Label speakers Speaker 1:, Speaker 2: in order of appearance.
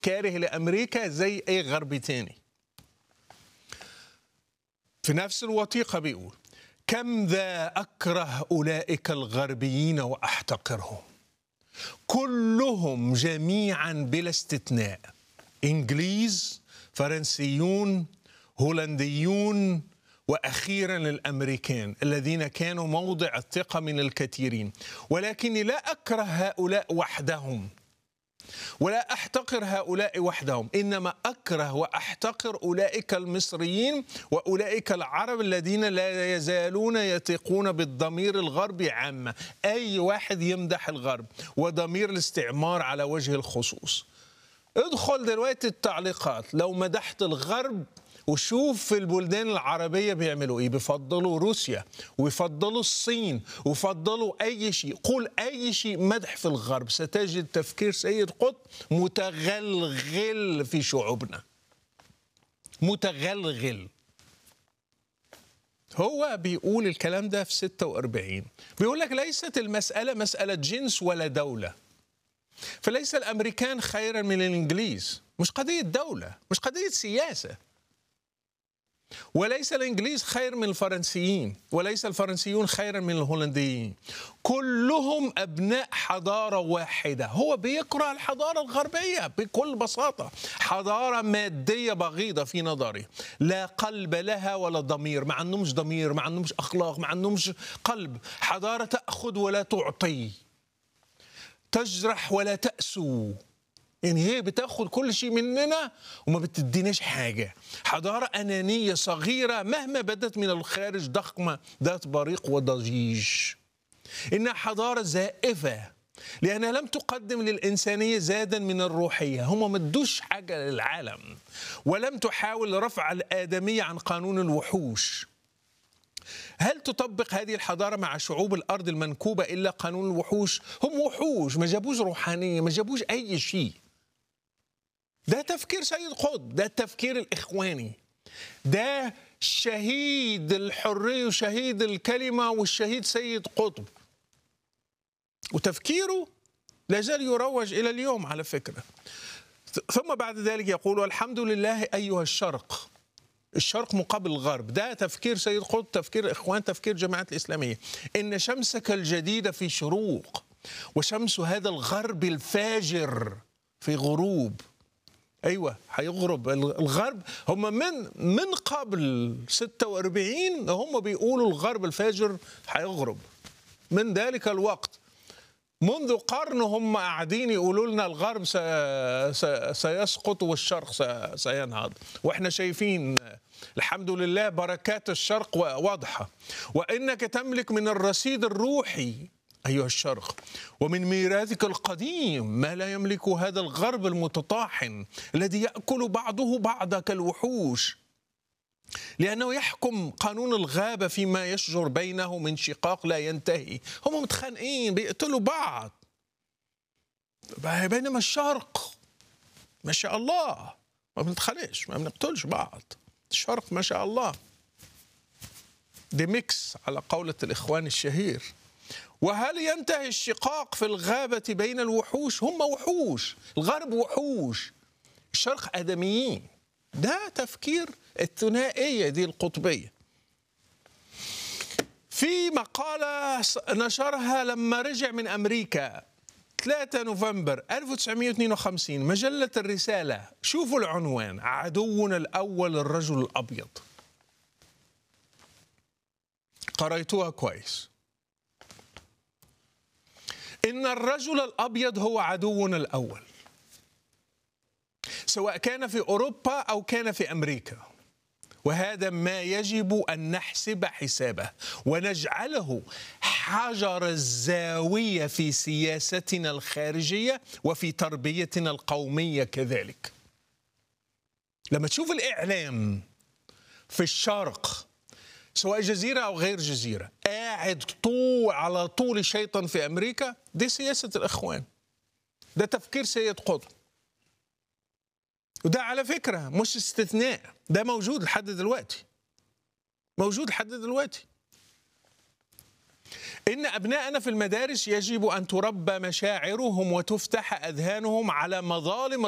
Speaker 1: كاره لامريكا زي اي غربي تاني في نفس الوثيقه بيقول كم ذا اكره اولئك الغربيين واحتقرهم كلهم جميعا بلا استثناء انجليز فرنسيون هولنديون واخيرا الامريكان الذين كانوا موضع الثقه من الكثيرين ولكني لا اكره هؤلاء وحدهم ولا احتقر هؤلاء وحدهم انما اكره واحتقر اولئك المصريين واولئك العرب الذين لا يزالون يثقون بالضمير الغربي عامه اي واحد يمدح الغرب وضمير الاستعمار على وجه الخصوص ادخل دلوقتي التعليقات لو مدحت الغرب وشوف في البلدان العربية بيعملوا ايه بيفضلوا روسيا ويفضلوا الصين ويفضلوا اي شيء قول اي شيء مدح في الغرب ستجد تفكير سيد قطب متغلغل في شعوبنا متغلغل هو بيقول الكلام ده في 46 بيقول لك ليست المسألة مسألة جنس ولا دولة فليس الأمريكان خيرا من الإنجليز مش قضية دولة مش قضية سياسة وليس الانجليز خير من الفرنسيين وليس الفرنسيون خيرا من الهولنديين كلهم ابناء حضاره واحده هو بيكره الحضاره الغربيه بكل بساطه حضاره ماديه بغيضه في نظري لا قلب لها ولا ضمير ما عندهمش ضمير ما عندهمش اخلاق ما عندهمش قلب حضاره تاخذ ولا تعطي تجرح ولا تاسو يعني هي بتاخد كل شيء مننا وما بتديناش حاجة حضارة أنانية صغيرة مهما بدت من الخارج ضخمة ذات بريق وضجيج إنها حضارة زائفة لأنها لم تقدم للإنسانية زادا من الروحية هم ما ادوش حاجة للعالم ولم تحاول رفع الآدمية عن قانون الوحوش هل تطبق هذه الحضارة مع شعوب الأرض المنكوبة إلا قانون الوحوش هم وحوش ما جابوش روحانية ما جابوش أي شيء ده تفكير سيد قطب ده التفكير الإخواني ده شهيد الحرية وشهيد الكلمة والشهيد سيد قطب وتفكيره لا زال يروج إلى اليوم على فكرة ثم بعد ذلك يقول والحمد لله أيها الشرق الشرق مقابل الغرب ده تفكير سيد قطب تفكير إخوان تفكير جماعة الإسلامية إن شمسك الجديدة في شروق وشمس هذا الغرب الفاجر في غروب ايوه هيغرب الغرب هم من من قبل 46 هم بيقولوا الغرب الفاجر هيغرب من ذلك الوقت منذ قرن هم قاعدين يقولوا لنا الغرب سيسقط والشرق سينهض واحنا شايفين الحمد لله بركات الشرق واضحه وانك تملك من الرصيد الروحي أيها الشرق ومن ميراثك القديم ما لا يملك هذا الغرب المتطاحن الذي يأكل بعضه بعض كالوحوش لأنه يحكم قانون الغابة فيما يشجر بينه من شقاق لا ينتهي هم متخانقين بيقتلوا بعض بينما الشرق ما شاء الله ما بنتخانقش ما بنقتلش بعض الشرق ما شاء الله دي ميكس على قولة الإخوان الشهير وهل ينتهي الشقاق في الغابة بين الوحوش هم وحوش الغرب وحوش الشرق آدميين ده تفكير الثنائية دي القطبية في مقالة نشرها لما رجع من أمريكا 3 نوفمبر 1952 مجلة الرسالة شوفوا العنوان عدونا الأول الرجل الأبيض قريتوها كويس إن الرجل الأبيض هو عدونا الأول سواء كان في أوروبا أو كان في أمريكا وهذا ما يجب أن نحسب حسابه ونجعله حجر الزاوية في سياستنا الخارجية وفي تربيتنا القومية كذلك لما تشوف الإعلام في الشرق سواء جزيرة أو غير جزيرة قاعد طول على طول شيطان في أمريكا دي سياسة الإخوان ده تفكير سيد قطب وده على فكرة مش استثناء ده موجود لحد دلوقتي موجود لحد دلوقتي إن أبناءنا في المدارس يجب أن تربى مشاعرهم وتفتح أذهانهم على مظالم